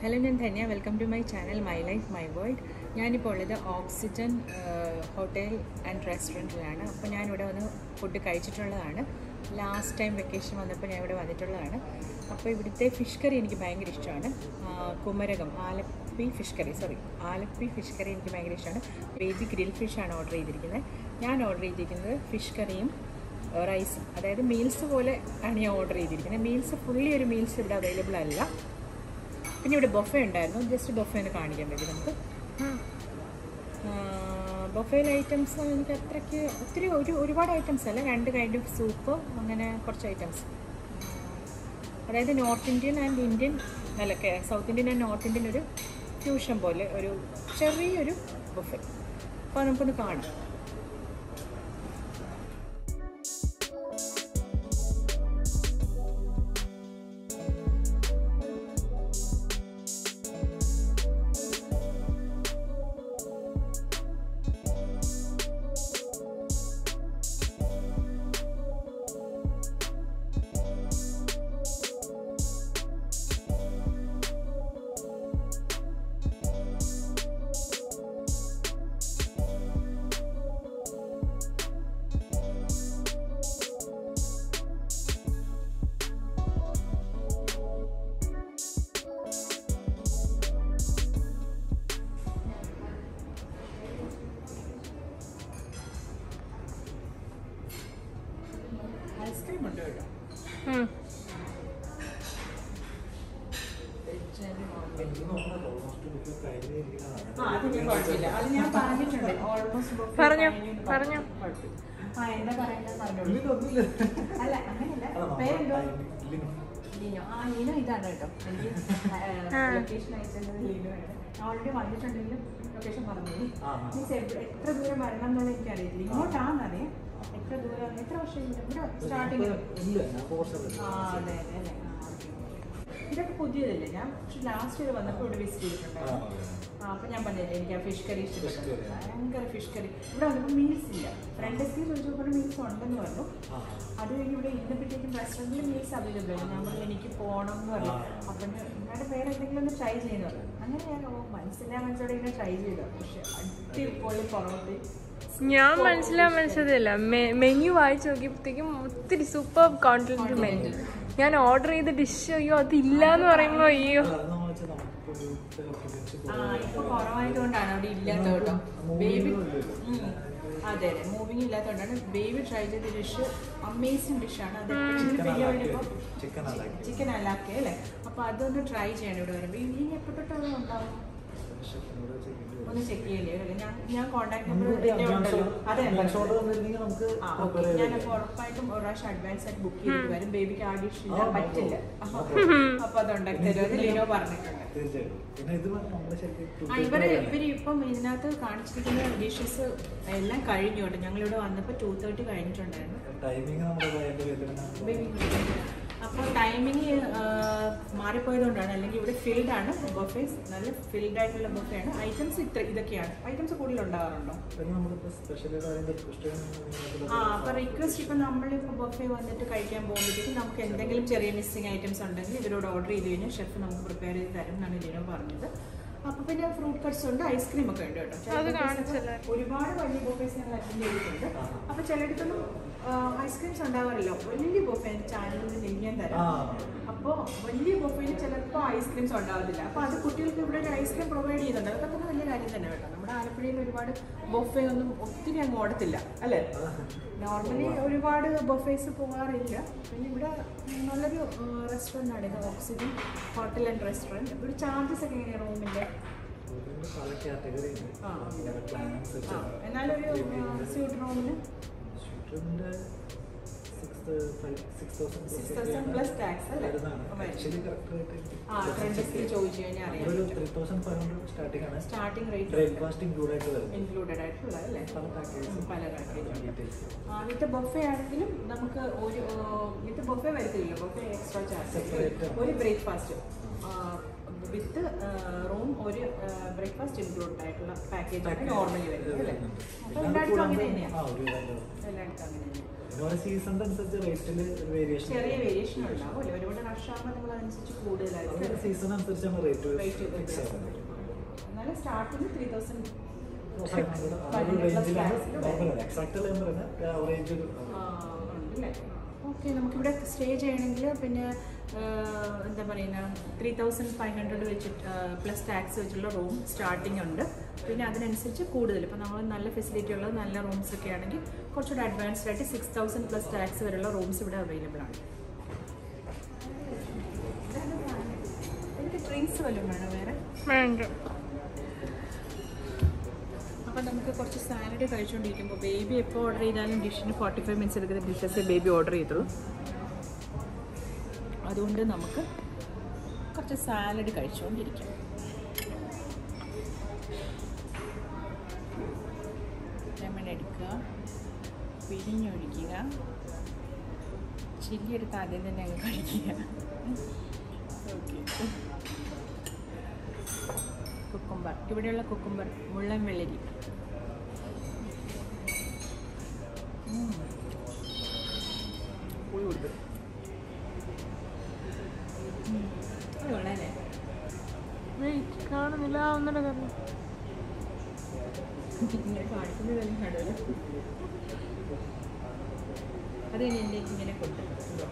Hello ഞാൻ Dhanya welcome to my channel my life my world ഞാനിപ്പോൾ ഉള്ളത് ഓക്സിജൻ ഹോട്ടൽ ആൻഡ് റെസ്റ്റോറൻറ്റിലാണ് അപ്പോൾ ഞാനിവിടെ വന്ന് ഫുഡ് കഴിച്ചിട്ടുള്ളതാണ് ലാസ്റ്റ് ടൈം വെക്കേഷൻ വന്നപ്പോൾ ഞാൻ ഇവിടെ വന്നിട്ടുള്ളതാണ് അപ്പോൾ ഇവിടുത്തെ ഫിഷ് കറി എനിക്ക് ഭയങ്കര ഇഷ്ടമാണ് ആ, Kumarakom Alleppey fish curry sorry Alleppey fish curry എനിക്ക് ഭയങ്കര ഇഷ്ടമാണ് ബേബി ഗ്രിൽ ഫിഷാണ് ഓർഡർ ചെയ്തിരിക്കുന്നത് ഞാൻ ഓർഡർ ചെയ്തിരിക്കുന്നത് ഫിഷ് കറിയും റൈസും അതായത് മീൽസ് പോലെ ആണ് ഞാൻ ഓർഡർ ചെയ്തിരിക്കുന്നത് മീൽസ് ഫുള്ളി ഒരു മീൽസ് ഇവിടെ അവൈലബിൾ അല്ല പിന്നെ ഇവിടെ ബൊഫെ ഉണ്ടായിരുന്നു ജസ്റ്റ് ബൊഫെ ഒന്ന് കാണിക്കാൻ പറ്റും നമുക്ക് ബൊഫയിൽ ഐറ്റംസ് എനിക്ക് അത്രയ്ക്ക് ഒത്തിരി ഒരു ഒരുപാട് ഐറ്റംസ് അല്ല രണ്ട് കൈൻഡ് ഓഫ് സൂപ്പ് അങ്ങനെ കുറച്ച് ഐറ്റംസ് അതായത് നോർത്ത് ഇന്ത്യൻ ആൻഡ് ഇന്ത്യൻ അല്ല south Indian and north Indian ഒരു ഫ്യൂഷൻ പോലെ ഒരു ചെറിയൊരു ബൊഫെ അപ്പോൾ നമുക്കൊന്ന് കാണാം ഐസ്ക്രീം ഉണ്ട് കേട്ടോ ആ, അത് ഞാൻ കുഴപ്പമില്ല. അത് ഞാൻ പറഞ്ഞിട്ടുണ്ട്. Almost book പറഞ്ഞോ, കഴിഞ്ഞു എന്ന് പറഞ്ഞോ. കുഴപ്പമില്ല. ആ, എന്താ പറയണ്ടത് പറഞ്ഞോളൂ. അല്ല, അങ്ങനെയല്ല. പേരെന്തോ? ലിനോ. ആ, ലിനോ ഇതാണ് കേട്ടോ. എനിക്ക് ലൊക്കേഷൻ അയച്ചിട്ടുള്ളത് ലിനോയാണ്. ഞാൻ ഓൾറെഡി വന്നിട്ടുണ്ടെങ്കിലും ലൊക്കേഷൻ പറഞ്ഞു മീൻസ് എത്ര ദൂരം വരണം എന്നുള്ളത് എനിക്കറിയത്തില്ല ഇങ്ങോട്ടാണെന്നറിയാം എത്ര ദൂരം എത്ര വർഷം ഇവിടെ സ്റ്റാർട്ടിങ് ആ അതെ അതെ അതെ ആ, okay. ഇതൊക്കെ പുതിയതല്ലേ ഞാൻ ലാസ്റ്റ് ഇയർ വന്നപ്പോൾ ഇവിടെ വിസിറ്റ് ചെയ്തിട്ടുണ്ടായിരുന്നു ആ അപ്പോൾ ഞാൻ പറഞ്ഞില്ലേ എനിക്ക് ആ ഫിഷ് കറി ഇഷ്ടപ്പെട്ടു ഭയങ്കര ഫിഷ് കറി ഇവിടെ വന്നപ്പോൾ മീൽസ് ഇല്ല ഫ്രണ്ട് ഡെസ്കിൽ ചോദിച്ചപ്പോൾ മീൽസ് ഉണ്ടെന്ന് പറഞ്ഞു അത് കഴിഞ്ഞ് ഇവിടെ ഇന്നപ്പോഴത്തേക്കും റെസ്റ്റോറൻറ്റിൽ മീൽസ് അവൈലബിൾ ആണ് നമ്മൾ എനിക്ക് പോകണം എന്ന് പറഞ്ഞു അപ്പം നിങ്ങളുടെ പേര് എന്തെങ്കിലും ഒന്ന് ട്രൈ ചെയ്യുന്നു പറഞ്ഞു അങ്ങനെ ഞാൻ ഓ മനസ്സിലാ മനസ്സോടെ ഇങ്ങനെ ട്രൈ ചെയ്തു പക്ഷെ അടിപൊളി പൊറോട്ടി ഞാൻ മനസ്സിലാൻ മനസ്സിലല്ല മെനു വായിച്ചു നോക്കിയപ്പോഴത്തേക്കും ഒത്തിരി സൂപ്പർ കോണ്ടിനെന്റ് മെനു ഞാൻ ഓർഡർ ചെയ്ത ഡിഷ് അയ്യോ അതില്ല എന്ന് പറയുമ്പോ അയ്യോ ആ ഇപ്പൊ കുറവായതുകൊണ്ടാണ് അവിടെ ഇല്ലാത്ത കേട്ടോ ബേബി ഉം. അതെ അതെ മൂവിങ് ഇല്ലാത്തതുകൊണ്ടാണ് ബേബി ട്രൈ ചെയ്ത ഡിഷ് അമേസിങ് ഡിഷാണ് അത് ചിക്കൻ അല്ലാക്കെ അല്ലേ അപ്പൊ അതൊന്ന് ട്രൈ ചെയ്യണം ഇവിടെ വരുമ്പോ ഇനി എപ്പോൾ തൊട്ടുള്ള ഉണ്ടാവും ഒന്ന് ചെക്ക് ചെയ്യല്ലേ അല്ലേ? ഞാൻ ഞാൻ കോൺടാക്ട് നമ്പർ ഉണ്ടല്ലോ അതെ ആ ഓക്കെ ഞാനപ്പോൾ ഉറപ്പായിട്ടും ഒരു പ്രാവശ്യം അഡ്വാൻസ് ആയിട്ട് ബുക്ക് ചെയ്തിട്ട് വരും ബേബിക്ക് ആ ഡിഷ് ഇല്ല പറ്റില്ല അപ്പൊ അത് ഉണ്ടാക്കി തരും അത് ലിനോ പറഞ്ഞിട്ടുണ്ട് ആ ഇവര് ഇവര് ഇപ്പം ഇതിനകത്ത് കാണിച്ചിരിക്കുന്ന ഡിഷസ് എല്ലാം കഴിഞ്ഞു കേട്ടോ ഞങ്ങളിവിടെ വന്നപ്പോൾ ടു തേർട്ടി കഴിഞ്ഞിട്ടുണ്ടായിരുന്നു ടൈമിങ് നമ്മുടെ അപ്പോൾ ടൈമിങ് മാറിപ്പോയതുകൊണ്ടാണ് അല്ലെങ്കിൽ ഇവിടെ ഫിൽഡ് ആണ് ബൊഫേസ് നല്ല ഫിൽഡ് ആയിട്ടുള്ള ബൊഫേ ആണ് ഐറ്റംസ് ഇത്ര ഇതൊക്കെയാണ് ഐറ്റംസ് കൂടുതൽ ഉണ്ടാകാറുണ്ടോ സ്പെഷ്യൽ ആ അപ്പോൾ റിക്വസ്റ്റ് ഇപ്പം നമ്മളിപ്പോൾ ബൊഫേ വന്നിട്ട് കഴിക്കാൻ പോകുമ്പോഴത്തേക്കും നമുക്ക് എന്തെങ്കിലും ചെറിയ മിസ്സിങ് ഐറ്റംസ് ഉണ്ടെങ്കിൽ ഇവരോട് ഓർഡർ ചെയ്ത് കഴിഞ്ഞാൽ ഷെഫ് നമുക്ക് പ്രിപ്പയർ ചെയ്ത് തരും എന്നാണ് ലിനോ പറഞ്ഞത് അപ്പോൾ പിന്നെ ഫ്രൂട്ട് കട്ട്സ് ഉണ്ട് ഐസ്ക്രീം ഒക്കെ ഉണ്ട് കേട്ടോ ചില അത് buffets കാണിച്ചല്ലോ. ഒക്കെ ഒരുപാട് വലിയ ബൊഫേസ് ഞങ്ങൾ അറ്റൻഡ് ചെയ്തിട്ടുണ്ട് അപ്പോൾ ചിലയിടത്തൊന്നും ഐസ്ക്രീംസ് ഉണ്ടാവാറില്ല വലിയ ബൊഫേ എൻ്റെ ചാനലിൽ ലിങ്ക് ഞാൻ തരാം അപ്പോൾ വലിയ ബൊഫയിൽ ചിലപ്പോൾ ഐസ്ക്രീംസ് ഉണ്ടാവത്തില്ല അപ്പോൾ അത് കുട്ടികൾക്ക് ഇവിടെ ഒരു ഐസ്ക്രീം പ്രൊവൈഡ് ചെയ്യുന്നുണ്ട് അതൊക്കെ തന്നെ വലിയ കാര്യം തന്നെ കേട്ടോ നമ്മുടെ ആലപ്പുഴയിൽ ഒരുപാട് ബൊഫേ ഒന്നും ഒത്തിരി അങ്ങ് ഓടത്തില്ല അല്ലേ നോർമലി ഒരുപാട് ബൊഫേസ് പോകാറില്ല പിന്നെ ഇവിടെ നല്ലൊരു റെസ്റ്റോറൻ്റ് ആണ് ഇത് ഓക്സിജൻ ഹോട്ടൽ ആൻഡ് റെസ്റ്റോറൻറ്റ് ഇവിടെ ചാർജസ് ഒക്കെ എങ്ങനെയാണ് റൂമിൻ്റെ പല കാറ്റഗറി ആ. പ്ലാൻ ആ അനുസരിച്ച് എന്നാലൊരു സ്യൂട്ട് റൂമിന് ഷൂട്ടറിന്റെ six six thousand plus tax അല്ലേ ആക്ച്വലി കറക്റ്റ് ആ ഫ്രണ്ട് ഡെസ്കിൽ ചോദിച്ചു കഴിഞ്ഞാൽ അറിയാം ഒരു three thousand five hundred starting ആണ് സ്റ്റാർട്ടിംഗ് റേറ്റ് ബ്രേക്ക്ഫാസ്റ്റ് ഇൻക്ലൂഡ് ആയിട്ട് വരുന്നത് ഇൻക്ലൂഡഡ് ആയിട്ടുള്ള അല്ലേ പല പാക്കേജ് പല പാക്കേജ് ഡീറ്റെയിൽസ് വിത്ത് ബൊഫെ ആണെങ്കിലും നമുക്ക് ഒരു വിത്ത് ബൊഫെ വരത്തില്ല ബൊഫെ എക്സ്ട്രാ ചാർജ് Separate. ഒരു ബ്രേക്ക്ഫാസ്റ്റ് വിത്ത് റൂം ഒരു ബ്രേക്ക്ഫാസ്റ്റ് ഇൻക്ലൂഡ് ആയിട്ടുള്ള പാക്കേജ് നോർമലി വരുന്നത് അല്ലേ അപ്പോൾ എല്ലായിടത്തും അങ്ങനെ തന്നെയാണ് ആ ഒരു ഇതാണ്. എല്ലായിടത്തും അങ്ങനെ തന്നെയാണ് പിന്നെ ഓരോ സീസണിന്റെ അനുസരിച്ച് റേറ്റിൽ ഒരു വേരിയേഷൻ ചെറിയ വേരിയേഷൻ ഉണ്ടാവും അല്ലേ ഒരുപാട് rush ആകുമ്പോൾ നമ്മൾ അതനുസരിച്ച് കൂടുതലായിരിക്കും ഓരോ സീസൺ അനുസരിച്ചാണ് റേറ്റ് റേറ്റ് ഫിക്സ് ചെയ്യുന്നത് എന്നാലും starting three thousand five hundred ആ ഒരു റേഞ്ചിലാണ് നോക്കുന്നത് എക്സാക്ട് അല്ല എന്ന് പറയുന്നത് ആവറേജ് ഒരു ഓക്കെ നമുക്കിവിടെ സ്റ്റേ ചെയ്യണമെങ്കിൽ പിന്നെ ആ, എന്താ പറയുന്ന ത്രീ തൗസൻഡ് ഫൈവ് ഹൺഡ്രഡ് വെച്ചിട്ട് പ്ലസ് ടാക്സ് വെച്ചുള്ള റൂം സ്റ്റാർട്ടിംഗ് ഉണ്ട് പിന്നെ അതിനനുസരിച്ച് കൂടുതൽ ഇപ്പോൾ നമ്മൾ നല്ല ഫെസിലിറ്റി ഉള്ള നല്ല റൂംസ് ഒക്കെ ആണെങ്കിൽ കുറച്ചുകൂടെ അഡ്വാൻസ്ഡ് ആയിട്ട് സിക്സ് തൗസൻഡ് പ്ലസ് ടാക്സ് വരെയുള്ള റൂംസ് ഇവിടെ അവൈലബിൾ ആണ് എനിക്ക് ഡ്രിങ്ക്സ് വല്ലതും വേണം വേറെ വേണ്ട അപ്പം നമുക്ക് കുറച്ച് സാലഡ് കഴിച്ചുകൊണ്ടിരിക്കുമ്പോൾ ബേബി എപ്പോൾ ഓർഡർ ചെയ്താലും ഡിഷിന് ഫോർട്ടി ഫൈവ് മിനിറ്റ്സ് എടുക്കുന്ന ഡിഷസ് ബേബി ഓർഡർ ചെയ്തുള്ളൂ അതുകൊണ്ട് നമുക്ക് കുറച്ച് സാലഡ് കഴിച്ചുകൊണ്ടിരിക്കാം ലെമൺ എടുക്കുക പിഴിഞ്ഞൊഴിക്കുക ചില്ലി എടുത്ത് ആദ്യം തന്നെ അങ്ങ് കഴിക്കുക ഓക്കെ കുക്കുംബർ ഇവിടെയുള്ള കുക്കുംബർ മുള്ളൻ വെള്ളരി ഉം. പുളി കൊടുത്തു ഉം. അത് കൊള്ളാല്ലേ വെയിറ്റ് കാണുന്നില്ല ആ, ഒന്നുകൂടെ തരണം ഇങ്ങനെ കാണിക്കുന്നത് തന്നെ കാണുമല്ലോ അത് കഴിഞ്ഞ് എൻ്റെ ഇങ്ങനെ കൊടുത്തു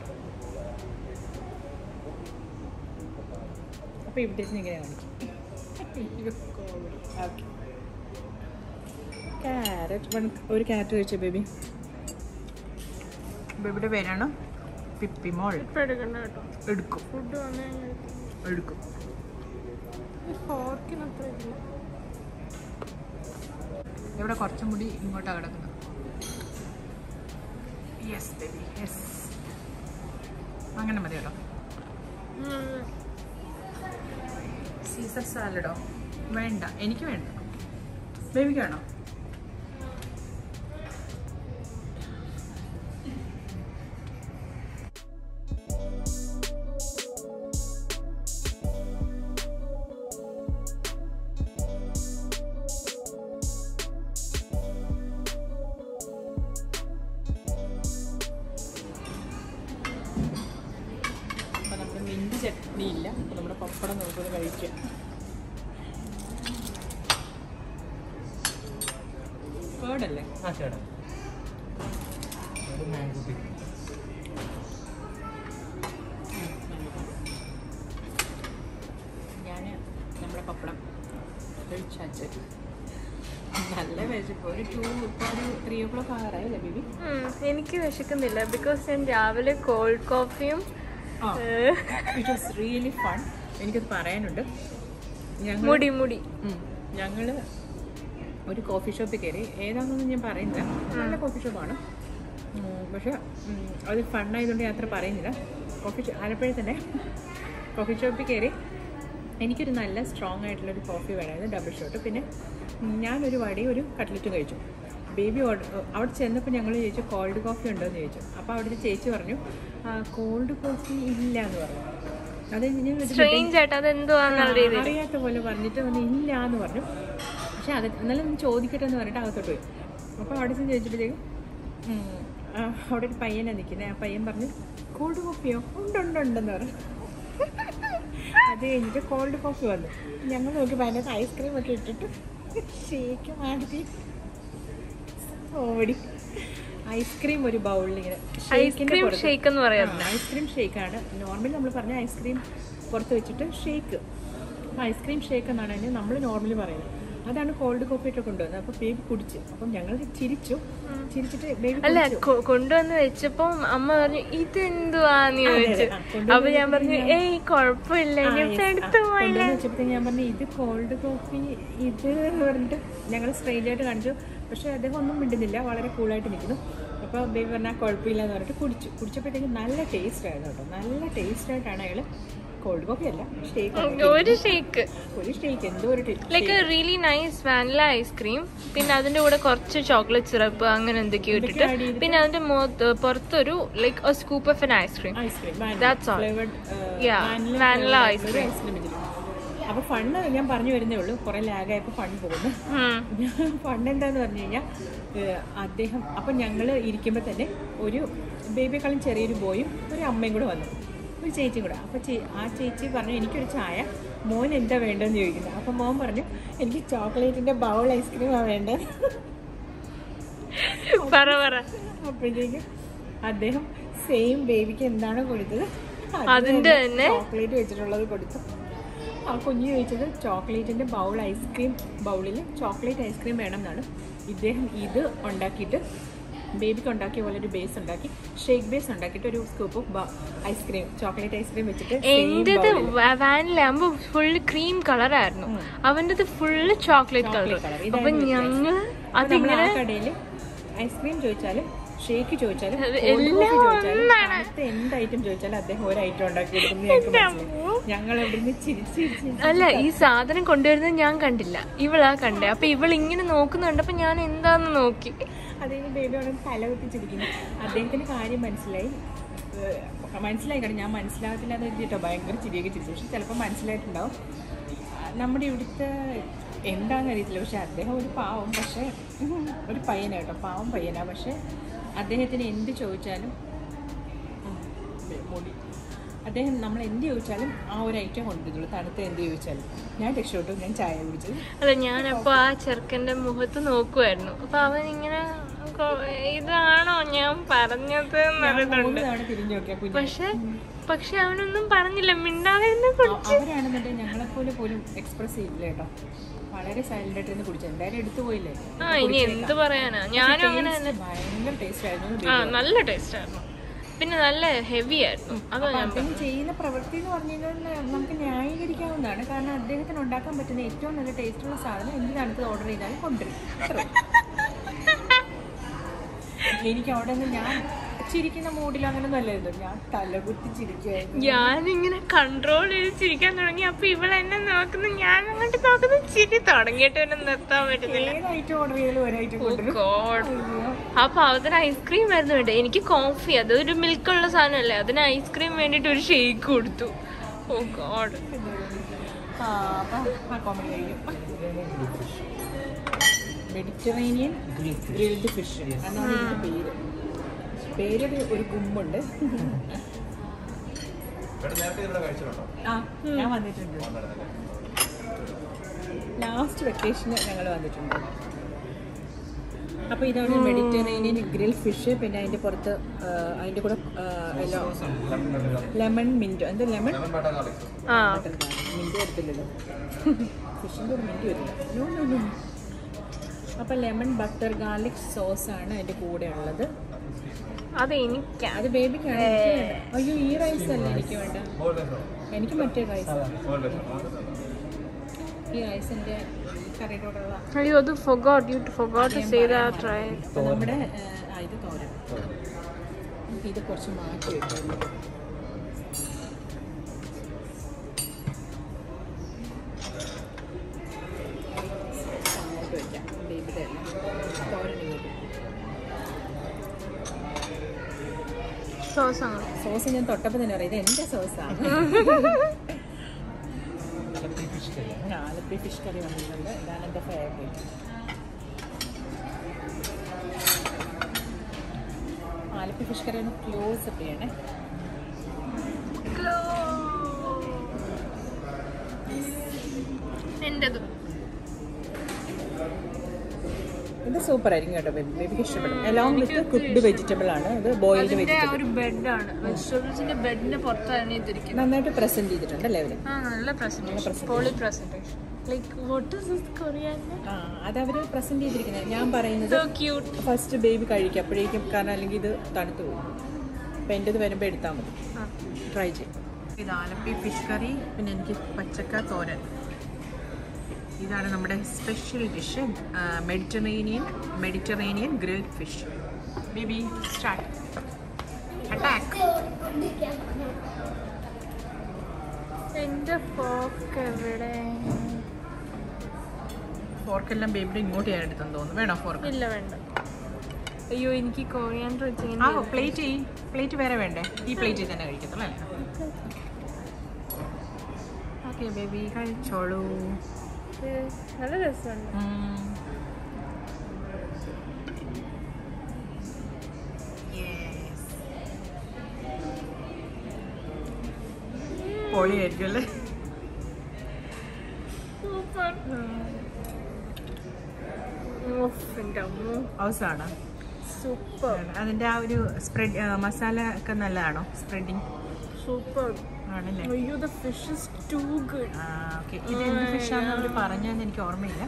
അപ്പോൾ ഇവിടെ നിന്ന് ഇങ്ങനെ കാണിക്കും ഓക്കെ ക്യാരറ്റ് ഒരു ക്യാരറ്റ് കഴിച്ചോ ബേബി ബേബിയുടെ പേരാണ് പിപ്പിമോൾ ഇപ്പം എടുക്കണ്ട കേട്ടോ എടുക്കും ഫുഡ് വന്നു എടുക്കും ഫോർക്കിന് അത്ര ഇല്ല ഇവിടെ കുറച്ചും കൂടി ഇങ്ങോട്ടാണ് കിടക്കുന്നത് യെസ് ബേബി യെസ് അങ്ങനെ മതി കേട്ടോ ഉം. സീസർ സാലഡോ വേണ്ട എനിക്ക് വേണ്ട ബേബിക്ക് വേണോ അപ്പോൾ നമ്മുടെ മിൻറ്റ് ചട്നി ഇല്ല അപ്പോൾ നമ്മുടെ പപ്പടം നമുക്കൊന്ന് കഴിക്കാം കേടല്ലേ ആ ചേട്ടാ ഒരു മാംഗോ പിക്ക് ഞാൻ നമ്മുടെ പപ്പടം കഴിച്ചാച്ച് നല്ല വിശപ്പ് ഒരു ടു ഇപ്പോൾ ഒരു ത്രീ ഓ ക്ലോക്ക് ആകാറായില്ലേ ബേബി ഉം, എനിക്ക് വിശക്കുന്നില്ല ബിക്കോസ് ഞാൻ രാവിലെ കോൾഡ് കോഫിയും ആ ഇറ്റ് വാസ് റിയലി ഫൺ എനിക്കത് പറയാനുണ്ട് ഞങ്ങൾ മുടി മുടി ഞങ്ങൾ ഒരു കോഫി ഷോപ്പിൽ കയറി ഏതാണെന്നൊന്നും ഞാൻ പറയുന്നില്ല നല്ല കോഫി ഷോപ്പാണ് പക്ഷെ ഉം, അത് ഫണ്ണായതുകൊണ്ട് ഞാൻ അത്ര പറയുന്നില്ല കോഫി ഷോ ആലപ്പുഴ തന്നെ കോഫി ഷോപ്പിൽ കയറി എനിക്കൊരു നല്ല സ്ട്രോങ് ആയിട്ടുള്ളൊരു കോഫി വേണമായിരുന്നു ഡബിൾ ഷോട്ട് പിന്നെ ഉം, ഞാനൊരു വടയും ഒരു കട്ട്ലറ്റും കഴിച്ചു ബേബി ഓർഡർ അവിടെ ചെന്നപ്പോൾ ഞങ്ങൾ ചോദിച്ചു കോൾഡ് കോഫി ഉണ്ടോ എന്ന് ചോദിച്ചു അപ്പോൾ അവിടുത്തെ ചേച്ചി പറഞ്ഞു കോൾഡ് കോഫി ഇല്ല എന്ന് പറഞ്ഞു അത് ഞാൻ ഒരു സ്ട്രെയിഞ്ച് ആയിട്ട് അതെന്തുവാന്നുള്ള രീതിയിൽ അറിയാത്ത പോലെ പറഞ്ഞിട്ട് പറഞ്ഞു ഇല്ല എന്ന് പറഞ്ഞു പക്ഷെ അത് എന്നാലും ഒന്ന് ചോദിക്കട്ടെ എന്ന് പറഞ്ഞിട്ട് അകത്തോട്ട് പോയി അപ്പോൾ അവിടെ ചെന്ന് ചോദിച്ചപ്പോഴത്തേക്കും ഉം, ആ, അവിടെ ഒരു പയ്യനാണ് നിൽക്കുന്നത് ആ പയ്യൻ പറഞ്ഞു കോൾഡ് കോഫിയോ ഉണ്ട് ഉണ്ട് ഉണ്ടെന്ന് പറഞ്ഞു അത് കഴിഞ്ഞിട്ട് കോൾഡ് കോഫി വന്നു ഞങ്ങൾ നോക്കി അതിനകത്ത് ഐസ്ക്രീം ഒക്കെ ഇട്ടിട്ട് ഷേക്ക് മാറ്റി ഓടി ഐസ്ക്രീം ഒരു ബൗളിൽ ഇങ്ങനെ ഐസ്ക്രീം ഷേക്ക് എന്ന് പറയാറില്ല ഐസ്ക്രീം ഷേക്കാണ് നോർമലി നമ്മൾ പറഞ്ഞ ഐസ്ക്രീം പുറത്ത് വെച്ചിട്ട് ഷേക്ക് അപ്പോൾ ഐസ്ക്രീം ഷേക്ക് എന്നാണ് അതിന് നമ്മൾ നോർമലി പറയുന്നത് അതാണ് കോൾഡ് കോഫി ഒക്കെ കൊണ്ടുവന്നത് അപ്പോൾ ബേബി കുടിച്ച് അപ്പം ഞങ്ങൾ ചിരിച്ചു ചിരിച്ചിട്ട് ബേബി അല്ല കൊ- കൊണ്ടുവന്ന് വെച്ചപ്പം അമ്മ പറഞ്ഞു ഇത് എന്തുവാന്ന് ചോദിച്ചു ആ, കൊണ്ടുവന്ന് അപ്പൊ ഞാൻ പറഞ്ഞു ഏയ് കുഴപ്പമില്ല ഇനിയിപ്പോ എടുത്തു പോയില്ല കൊണ്ടുവന്ന് വെച്ചപ്പോഴത്തേക്ക് ഞാൻ പറഞ്ഞു ഇത് കോൾഡ് കോഫി ഇത് എന്ന് പറഞ്ഞിട്ട് ഞങ്ങൾ സ്ട്രേഞ്ച് ആയിട്ട് കാണിച്ചു പക്ഷേ അദ്ദേഹം ഒന്നും മിണ്ടുന്നില്ല വളരെ കൂളായിട്ട് നിൽക്കുന്നു അപ്പോൾ ബേബി പറഞ്ഞാൽ കുഴപ്പമില്ല എന്ന് പറഞ്ഞിട്ട് കുടിച്ചു കുടിച്ചപ്പോഴത്തേക്ക് നല്ല ടേസ്റ്റ് ആയിരുന്നു കേട്ടോ നല്ല ടേസ്റ്റ് ആയിട്ടാണ് അയാൾ കോൾഡ് കോഫി അല്ല ഷേക്ക് ഒരു ഷേക്ക് ഒരു ഷേക്ക് എന്തോ ഒരു like really nice vanilla ice cream പിന്നെ അതിന്റെ കൂടെ കുറച്ച് ചോക്ലേറ്റ് സിറപ്പ് അങ്ങനെ എന്തൊക്കെയോ ഇട്ടിട്ട് add ചെയ്തിട്ട്? പിന്നെ അതിന്റെ മുഖത്ത് പുറത്തൊരു like scoop of an ice cream ice cream That's all. Flavoured Yeah, vanilla ice cream. Ice cream അപ്പോൾ ഫണ്ണ് ഞാൻ പറഞ്ഞു വരുന്നേ ഉള്ളൂ കുറേ ലാഗായപ്പോൾ ഫണ്ട് പോകുന്നു ഉം. ഫണ്ട് എന്താന്ന് പറഞ്ഞു കഴിഞ്ഞാൽ അദ്ദേഹം അപ്പം ഞങ്ങൾ ഇരിക്കുമ്പോൾ തന്നെ ഒരു ബേബിയെക്കാളും ചെറിയൊരു ബോയും ഒരു അമ്മയും കൂടെ വന്നു ഒരു ചേച്ചിയും കൂടെ അപ്പോൾ ചേ ആ ചേച്ചി പറഞ്ഞു എനിക്കൊരു ചായ മോൻ എന്താ വേണ്ടതെന്ന് ചോദിക്കുന്നത് അപ്പം മോൻ പറഞ്ഞു എനിക്ക് ചോക്ലേറ്റിൻ്റെ ബൗൾ ഐസ്ക്രീമാണ് വേണ്ടത് പറ പറ അപ്പോഴത്തേക്കും അദ്ദേഹം സെയിം ബേബിക്ക് എന്താണോ കൊടുത്തത് അത് അതിന്റെ തന്നെ? ചോക്ലേറ്റ് വെച്ചിട്ടുള്ളത് കൊടുത്തു ആ കുഞ്ഞ് ചോദിച്ചത് ചോക്ലേറ്റിന്റെ ബൗൾ ഐസ്ക്രീം ബൗളിൽ ചോക്ലേറ്റ് ഐസ്ക്രീം വേണം എന്നാണ് ഇദ്ദേഹം ഇത് ഉണ്ടാക്കിയിട്ട് ബേബിക്ക് ഉണ്ടാക്കിയ പോലെ ഒരു ബേസ് ഉണ്ടാക്കി ഷേക്ക് ബേസ് ഉണ്ടാക്കിയിട്ട് ഒരു scoop of ice cream chocolate ice cream വെച്ചിട്ട് same എന്റേത് bowl ല് വാനില ആകുമ്പോ ഫുള്ള് ക്രീം കളറായിരുന്നു അവൻ്റെത് full chocolate colour Chocolate colour. അപ്പൊ ഇതായിരുന്നു ഞങ്ങൾ അപ്പൊ നമ്മൾ ആ അതിങ്ങനെ കടയിൽ ഐസ്ക്രീം ചോദിച്ചാലും ഷേക്ക് ചോദിച്ചാലും അത് cold coffee എല്ലാം ചോദിച്ചാലും ഒന്നാണ്. അങ്ങനത്തെ എന്ത് ഐറ്റം ചോദിച്ചാലും അദ്ദേഹം ഒരു ഐറ്റം ഉണ്ടാക്കി കൊടുക്കുന്നു ഞങ്ങൾക്ക് മനസ്സിലായി. ഞങ്ങൾ എവിടുന്ന് ചിരിച്ച് ചിരിച്ച് ചിരിച്ച് അല്ല ഈ സാധനം കൊണ്ടുവരുന്നത് ഞാൻ കണ്ടില്ല ഇവളാ കണ്ടേ അപ്പൊ ഇവൾ ഇങ്ങനെ നോക്കുന്നുണ്ടപ്പോ ഞാൻ എന്താന്ന് നോക്കി അതിന് ബേബി അവിടെ തല കുത്തിച്ചിരിക്കുന്നു അദ്ദേഹത്തിന് കാര്യം മനസ്സിലായി ഏഹ് മനസ്സിലായി കാരണം ഞാൻ മനസ്സിലാകത്തില്ല എന്ന് വെച്ചിട്ടോ ഭയങ്കര ചിരിയൊക്കെ ചിരിച്ചു പക്ഷെ ചിലപ്പോൾ മനസ്സിലായിട്ടുണ്ടാവും ആ, നമ്മുടെ ഇവിടുത്തെ എന്താണെന്ന് അറിയത്തില്ല പക്ഷെ അദ്ദേഹം ഒരു പാവം പക്ഷേ ഒരു പയ്യനാ കേട്ടോ പാവം പയ്യനാ പക്ഷെ അദ്ദേഹത്തിന് എന്ത് ചോദിച്ചാലും ഉം, മുടി അദ്ദേഹം നമ്മൾ എന്ത് ചോദിച്ചാലും ആ ഒരു ഐറ്റം കൊണ്ടുവരുള്ളൂ തണുത്ത എന്ത് ചോദിച്ചാലും ഞാൻ രക്ഷപ്പെട്ടു ഞാൻ ചായ കുടിച്ചത് അല്ല ഞാനപ്പോ ആ ചെറുക്കന്റെ മുഖത്ത് നോക്കുമായിരുന്നു അപ്പൊ അവൻ ഇങ്ങനെ കൊ- ഇതാണോ ഞാൻ പറഞ്ഞത് ഞാൻ എന്നറിയുന്നുണ്ട് മൂന്ന് തവണ തിരിഞ്ഞു നോക്കിയാ കുഞ്ഞ് പക്ഷെ പക്ഷെ അവനൊന്നും പറഞ്ഞില്ല മിണ്ടാതിരുന്ന് കുടി- അ- അവരാണെന്നുണ്ടെങ്കിൽ ഞങ്ങളെപ്പോലെ പോലും എക്സ്പ്രസ് ചെയ്തില്ല കേട്ടോ വളരെ സൈലന്റ് ആയിട്ട് ഇരുന്ന് കുടിച്ചു എന്തായാലും എടുത്തു പോയില്ലേ ആ ഇനി എന്ത് പറയാനാ ഞാനും അങ്ങനെ Taste ഭയങ്കര ടേസ്റ്റ് ആയിരുന്നു ആ നല്ല ടേസ്റ്റ് ആയിരുന്നു പിന്നെ നല്ല ഹെവി ആയിരുന്നു അതാ അപ്പൊ ഞാൻ അദ്ദേഹം ചെയ്യുന്ന പ്രവൃത്തി എന്ന് പറഞ്ഞു കഴിഞ്ഞാൽ നമുക്ക് ന്യായീകരിക്കാവുന്നതാണ് കാരണം അദ്ദേഹത്തിന് ഉണ്ടാക്കാൻ പറ്റുന്ന ഏറ്റവും നല്ല ടേസ്റ്റുള്ള സാധനം എന്ത് തണുത്ത് ഓർഡർ ചെയ്താലും കൊണ്ടുവരും അത്രേ. എനിക്ക് അവിടെ നിന്ന് ഞാൻ ചിരിക്കുന്ന മൂഡിൽ അങ്ങനെ നല്ലായിരുന്നു ഞാൻ തലകുത്തി ചിരിക്കുമായിരുന്നു ഞാനിങ്ങനെ കൺട്രോൾ ചെയ്ത് ചിരിക്കാൻ തുടങ്ങി അപ്പൊ ഇവൾ എന്നെ നോക്കുന്നു ഞാൻ അങ്ങോട്ട് നോക്കുന്നു ചിരി തുടങ്ങിയിട്ട് എന്നെ നിർത്താൻ പറ്റുന്നില്ല ഏത് ഐറ്റം ഓർഡർ ചെയ്താലും ഒരു ഐറ്റം കൊണ്ടുവരും God. അപ്പൊ അതിന് ഐസ്ക്രീം ആയിരുന്നു വേണ്ടത് എനിക്ക് കോഫി അത് ഒരു മിൽക്കുള്ള സാധനമല്ലേ അതിന് ഐസ്ക്രീം വേണ്ടിട്ട് ഒരു ഷേക്ക് കൊടുത്തു ഓ ഗോഡ് ആ, അപ്പൊ ആ കോമഡി കഴിയും മെഡിറ്ററേനിയൻ ഗ്രിൽഡ് ഫിഷ് എന്നാണ് ഇതിന്റെ പേര് പേരൊരു ഒരു ഗുമ്മുണ്ട് ആ ഞാൻ വന്നിട്ടുണ്ട് ലാസ്റ്റ് വെക്കേഷന് ഞങ്ങൾ വന്നിട്ടുണ്ട് അപ്പോൾ ഇതാണ് മെഡിറ്ററേനിയൻ ഗ്രിൽ ഫിഷ് പിന്നെ അതിൻ്റെ പുറത്ത് ആ, അതിൻ്റെ കൂടെ ലെമൺ മിൻറ്റ് എന്താ ലെമൺ ആ മിൻറ്റ് വരത്തില്ലല്ലോ ഫിഷിൻ്റെ ഒരു മിൻറ്റ് വരില്ല നോ നോ നോ അപ്പം ലെമൺ ബട്ടർ ഗാർലിക് സോസ് ആണ് അതിൻ്റെ കൂടെ ഉള്ളത് അത് എനിക്കാ അത് ബേബിക്കാണ് എനിക്ക് വേണ്ട. അയ്യോ ഈ റൈസ് അല്ല എനിക്ക് വേണ്ട എനിക്ക് മറ്റേ റൈസ് ഈ റൈസ് എൻ്റെ കറിയുടെ കൂടെ ഉള്ള അയ്യോ അത് forgot you forgot to say that right ഇപ്പൊ നമ്മുടെ ആ, ഇത് തോരൻ നമുക്ക് ഇത് കുറച്ച് മാറ്റി വെക്കാം അങ്ങോട്ട് വെക്കാം ബേബിയുടെ എല്ലാം തോരൻ ഇങ്ങോട്ട് സോസ് ആണ് സോസ് ഞാൻ തൊട്ടപ്പോൾ തന്നെ പറയാം ഇത് എൻ്റെ സോസാണ് ആലപ്പി ഫിഷ് കറി വന്നിട്ടുണ്ട് ഇതാണ് എൻ്റെ ഫേവറേറ്റ് ആലപ്പി ഫിഷ് കറി ഒന്ന് ക്ലോസ് ഒക്കെ ചെയ്യണേ എന്റേത് ഇത് സൂപ്പർ ആയിരിക്കും കേട്ടോ ബേബി ബേബിക്ക് ഇഷ്ടപ്പെടും എലോങ് വിത്ത് കുക്ക്ഡ് വെജിറ്റബിൾ ആണ് ഇത് ബോയിൽഡ് അതിന്റെ വെജിറ്റബിൾ ഒരു ബെഡാണ് വെജിറ്റബിൾസിന്റെ ബെഡിന്റെ പുറത്താണ് ഇതിരിക്കുന്നത് നന്നായിട്ട് പ്രസന്റ് ചെയ്തിട്ടുണ്ട് അല്ലേ അവര് ആ നല്ല പ്രസന്റേഷൻ പോളി presentation like what is this Korean ആ അത് അവര് പ്രസന്റ് ചെയ്തിരിക്കുന്നത് ഞാൻ പറയുന്നത് സോ ക്യൂട്ട് ഫസ്റ്റ് ബേബി കഴിക്കും അപ്പോഴേക്കും കാരണം അല്ലെങ്കിൽ ഇത് തണുത്തു പോകും അപ്പം എൻ്റെത് വരുമ്പോൾ എടുത്താൽ മതി ട്രൈ ചെയ്യും ഇത് ആലപ്പി ഫിഷ് കറി പിന്നെ എനിക്ക് പച്ചക്ക തോരൻ ഇതാണ് നമ്മുടെ special dish Mediterranean Mediterranean grilled fish baby start attack എന്റെ ഫോക്ക് എവിടെ ഫോർക്കെല്ലാം ബേബിയുടെ ഇങ്ങോട്ട് ഞാൻ എടുത്തെന്ന് തോന്നുന്നു വേണോ ഫോർക്ക് ഇല്ല വേണ്ട അയ്യോ എനിക്ക് കോറിയാൻഡർ ആ വെച്ചിങ്ങനെ പ്ലേറ്റ് ഈ പ്ലേറ്റ് വേറെ വേണ്ടേ ഈ പ്ലേറ്റിൽ തന്നെ കഴിക്കത്തുള്ളൂ അല്ലേ ഓക്കെ ബേബി കഴിച്ചോളൂ നല്ല രസമുണ്ട് പൊളിയായിരിക്കും അല്ലേ സൂപ്പർ എൻ്റെ അമ്മ ഹൗസാണ് സൂപ്പർ അതിന്റെ ആ ഒരു സ്പ്രെഡ് മസാല ഒക്കെ നല്ലതാണോ സ്പ്രെഡിങ് സൂപ്പർ ആണല്ലേ അയ്യോ the fish is too good okay ഇത് എന്ത് ഫിഷാന്ന് അവർ പറഞ്ഞതെന്ന് എനിക്ക് ഓർമ്മയില്ല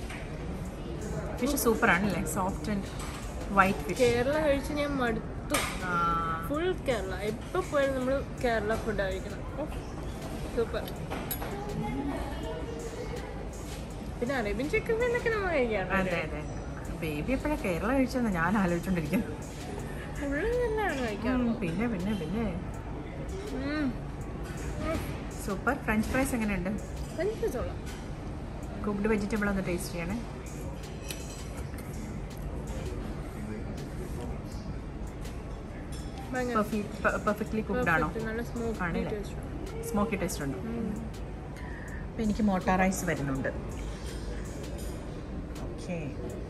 ഫിഷ് സൂപ്പർ ആണല്ലേ soft and white fish Kerala കഴിച്ച് ഞാൻ മടുത്തു ഫുൾ കേരള എപ്പോൾ പോയാലും നമ്മൾ കേരള ഫുഡ് കഴിക്കണം സൂപ്പർ പിന്നെ അറേബ്യൻ ചിക്കൻ എന്നൊക്കെ നമ്മൾ കഴിക്കാണ് അതെ അതെ ബേബി എപ്പോഴാണ് കേരള കഴിച്ചതെന്ന് ഞാൻ ആലോചിച്ചോണ്ടിരിക്കുന്നു ഫുള്ള് തന്നെയാണ് കഴിക്കാൻ ഉം, പിന്നെ പിന്നെ പിന്നെ സൂപ്പർ ഫ്രഞ്ച് ഫ്രൈസ് എങ്ങനെയുണ്ട് എനിക്കോളാം കുക്ക്ഡ് വെജിറ്റബിൾ ഒന്ന് ടേസ്റ്റ് ചെയ്യണേ ഭയങ്കര പെർഫെക്റ്റ്ലി കുക്ക്ഡ് ആണോ perfect, നല്ല സ്മോക്ക് ആണല്ലേ? സ്മോക്കി ടേസ്റ്റ് ഉണ്ടോ അപ്പം എനിക്ക് മോട്ടാ റൈസ് വരുന്നുണ്ട് ഓക്കെ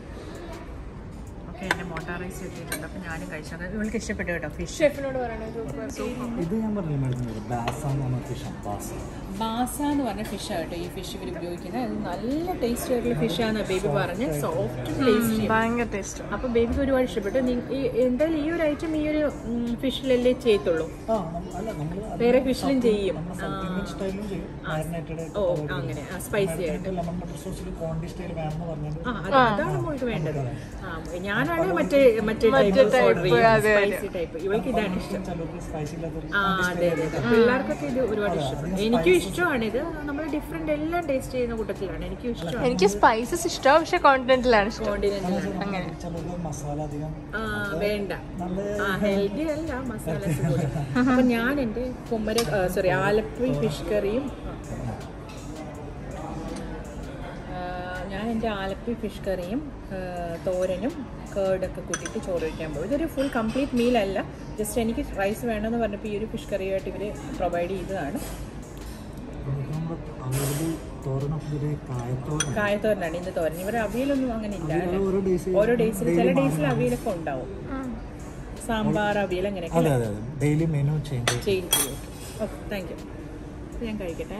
ഓക്കെ എൻ്റെ മോട്ടാ റൈസ് എത്തിയിട്ടുണ്ട് അപ്പം ഞാനും കഴിച്ചത് ഇവൾക്ക് ഇഷ്ടപ്പെട്ടു കേട്ടോ ഫിഷ് ഷെഫിനോട് പറയണേ സൂപ്പർ ഇത് ഞാൻ പറഞ്ഞില്ല മേഡം ബാസ എന്ന് പറഞ്ഞ ഫിഷാണ് ബാസ ബാസ എന്ന് പറഞ്ഞ ഫിഷ് കേട്ടോ ഈ ഫിഷ് ഇവർ ഉപയോഗിക്കുന്നത് അത് നല്ല ടേസ്റ്റ് ആയിട്ടുള്ള ഫിഷാണ് ബേബി പറഞ്ഞ് സോഫ്റ്റ് ടേസ്റ്റ് ഭയങ്കര ടേസ്റ്റ് അപ്പോൾ ബേബിക്ക് ഒരുപാട് ഇഷ്ടപ്പെട്ടു നി- ഈ എന്തായാലും ഈ ഒരു ഐറ്റം ഈ ഒരു ഫിഷിലല്ലേ ചെയ്യത്തുള്ളൂ ആ നമ്മ- അല്ല നമ്മൾ വേറെ ഫിഷിലും ചെയ്യും നമ്മൾ സൗത്ത് ഇന്ത്യൻ സ്റ്റൈലിലും ചെയ്യും മാരിനേറ്റഡ് ഓ അങ്ങനെ സ്പൈസി ആയിട്ട് ലെമൺ ബട്ടർ സോസിൽ കോണ്ടി സ്റ്റൈൽ വേണമെന്ന് പറഞ്ഞാൽ ആ അത് അതാണ് മോൾക്ക് വേണ്ടത് ആ ഞാനാണ് മറ്റേ മറ്റേ ടൈപ്പ് ഓർഡർ സ്പൈസി ടൈപ്പ് ഇവൾക്ക് ഇതാണ് ഇഷ്ടം ചിലർക്ക് സ്പൈസി ഇല്ലാത്തൊരു ആ അതെ അതെ അതെ പിള്ളേർക്കൊക്കെ ഇത് ഒരുപാട് ഇഷ്ടപ്പെടും എനിക്കും ഇഷ്ടമാണ് ഇത് നമ്മൾ ഡിഫറെന്റ് എല്ലാം ടേസ്റ്റ് ചെയ്യുന്ന കൂട്ടത്തിലാണ് എനിക്കും ഇഷ്ടമാണ് എനിക്ക് സ്പൈസസ് ഇഷ്ടമാണ് പക്ഷെ കോണ്ടിനെന്റലാണ് ഇഷ്ടം കോണ്ടിനെന്റൽ അങ്ങനെ ചിലർക്ക് മസാല അധികം ആ വേണ്ട നല്ല ആ ഹെൽത്തി അല്ല മസാലസ് കൂടി അപ്പൊ ഞാൻ എൻ്റെ കുമ്മര സോറി ആലപ്പുഴ ഫിഷ് കറിയും ആ, ഞാൻ എൻ്റെ ആലപ്പി ഫിഷ് കറിയും ആ, തോരനും കേർഡൊക്കെ കൂട്ടിയിട്ട് ചോറ് വയ്ക്കാൻ പോകും ഇതൊരു ഫുൾ കംപ്ലീറ്റ് മീലല്ല ജസ്റ്റ് എനിക്ക് റൈസ് വേണമെന്ന് പറഞ്ഞപ്പോൾ ഈ ഒരു ഫിഷ് കറിയായിട്ട് ഇവർ പ്രൊവൈഡ് ചെയ്തതാണ് നമ്മുടെ അവൈലബിൾ തോരണൊക്കെ ഒരു കായത്തോരണം കായത്തോരനാണ് ഇന്ന് തോരൻ ഇവർ അവിയലൊന്നും അങ്ങനെ ഇല്ല അല്ലേ ഓരോ ഡേയ്സ് ഓരോ ഡേയ്സിൽ ചില ഡേയ്സിൽ അവിയലൊക്കെ ഉണ്ടാവും സാമ്പാർ അവിയൽ അങ്ങനെയൊക്കെ അതെ അതെ അതെ ഡെയിലി മെനു ചേഞ്ച് ചേഞ്ച് ചെയ്യും ഓക്കെ താങ്ക് യു ഞാൻ കഴിക്കട്ടെ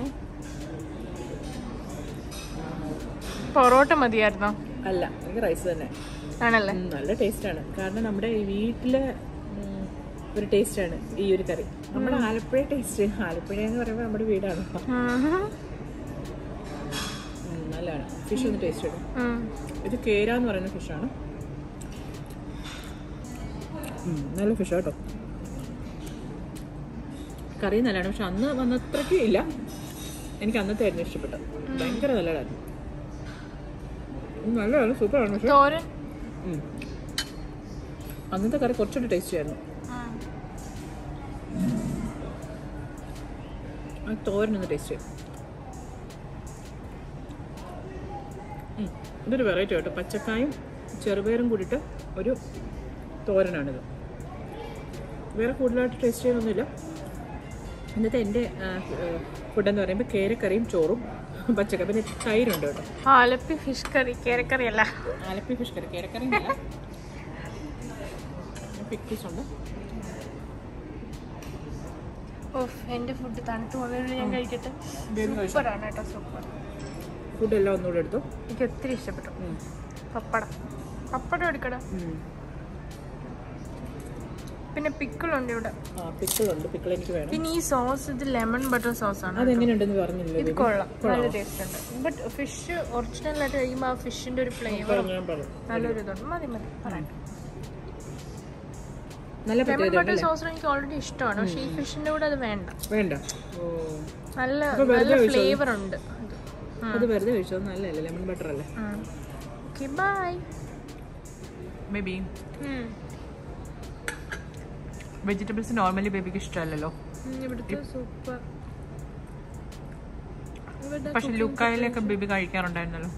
പൊറോട്ട മതിയായിരുന്നോ അല്ല എനിക്ക് റൈസ് തന്നെ ആണല്ലേ ഉം, നല്ല ടേസ്റ്റാണ് കാരണം നമ്മുടെ ഈ വീട്ടിലെ ഉം, ഒരു ടേസ്റ്റാണ് ഈ ഒരു കറി നമ്മുടെ ആലപ്പുഴ ടേസ്റ്റ് ആലപ്പുഴ എന്ന് പറയുമ്പോൾ നമ്മുടെ വീടാണ് ഉം, നല്ലതാണ് ഫിഷ് ഒന്ന് ടേസ്റ്റ് ചെയ്തു ഇത് കേര എന്ന് പറയുന്ന ഫിഷാണ് നല്ല ഫിഷ് കേട്ടോ കറി നല്ലതാണ് പക്ഷെ അന്ന് വന്നത്രയ്ക്ക് ഇല്ല എനിക്ക് അന്നത്തെ ആയിരുന്നു ഇഷ്ടപ്പെട്ടത് ഭയങ്കര നല്ലതായിരുന്നു ഉം, നല്ലതാണ് സൂപ്പറാണ് പക്ഷെ തോരൻ ഉം. അന്നത്തെ കറി കുറച്ചുകൂടി ടേസ്റ്റി ആയിരുന്നു ആ തോരനൊന്ന് ടേസ്റ്റ് ചെയ്യും ഉം. ഇതൊരു വെറൈറ്റി കേട്ടോ പച്ചക്കായും ചെറുപയറും കൂടിയിട്ട് ഒരു തോരനാണിത് വേറെ കൂടുതലായിട്ട് ടേസ്റ്റ് ചെയ്യാനൊന്നുമില്ല ഇന്നത്തെ എൻ്റെ ഫുഡെന്ന് പറയുമ്പോൾ കേരക്കറിയും ചോറും പച്ചക്കറി പിന്നെ തൈരുണ്ട് കേട്ടോ ആലപ്പി ഫിഷ് കറി കേരക്കറി അല്ല ആലപ്പി ഫിഷ് കറി കേരക്കറി പിക്സ് ഉണ്ട് ഓഫ് എന്റെ ഫുഡ് തണുത്ത് പോകുന്നതിന് ഞാൻ കഴിക്കട്ടെ Baby കഴിച്ചോ? സൂപ്പറാണ് കേട്ടോ സൂപ്പർ ഫുഡ് എല്ലാം ഒന്നുകൂടെ എടുത്തു എനിക്ക് ഒത്തിരി ഇഷ്ടപ്പെട്ടു പപ്പടം പപ്പടം എടുക്കടാ പിന്നെ പിക്കിളുണ്ട് ഇവിടെ ആ പിക്കിളുണ്ട് പിക്കിൾ എനിക്ക് വേണം പിന്നെ ഈ സോസ് ഇത് ലെമൺ ബട്ടർ സോസ് ആണ് അതെങ്ങനെയുണ്ടെന്ന് പറഞ്ഞില്ലേ ഇത് baby? കൊള്ളാം നല്ല ടേസ്റ്റ് ഉണ്ട് ബട്ട് ഫിഷ് ഒറിജിനൽ ആയിട്ട് കഴിയുമ്പോൾ ആ ഫിഷിന്റെ ഒരു ഫ്ലേവർ ഞാൻ പറഞ്ഞു നല്ലൊരു ഇതുണ്ട് മതി മതി പറയട്ടെ നല്ല ലെമൺ പ്രത്യേകത ബട്ടർ സോസ് എനിക്ക് ഓൾറെഡി ഇഷ്ടമാണ് പക്ഷേ ഈ ഫിഷിന്റെ കൂടെ അത് വേണ്ട വേണ്ട ഓ നല്ല അപ്പൊ വെറുതെ നല്ല കഴിച്ചോ? ഫ്ലേവർ ഉണ്ട് അത് വെറുതെ കഴിച്ചോ നല്ലതല്ലേ ലെമൺ ബട്ടർ അല്ലേ okay bye baby vegetables normally ബേബിക്ക് ഇഷ്ടമല്ലല്ലോ ഇവിടുത്തെ സൂപ്പർ ഇവരുടെ പക്ഷെ ലുക്കായിലൊക്കെ ബേബി കഴിക്കാറുണ്ടായിരുന്നല്ലോ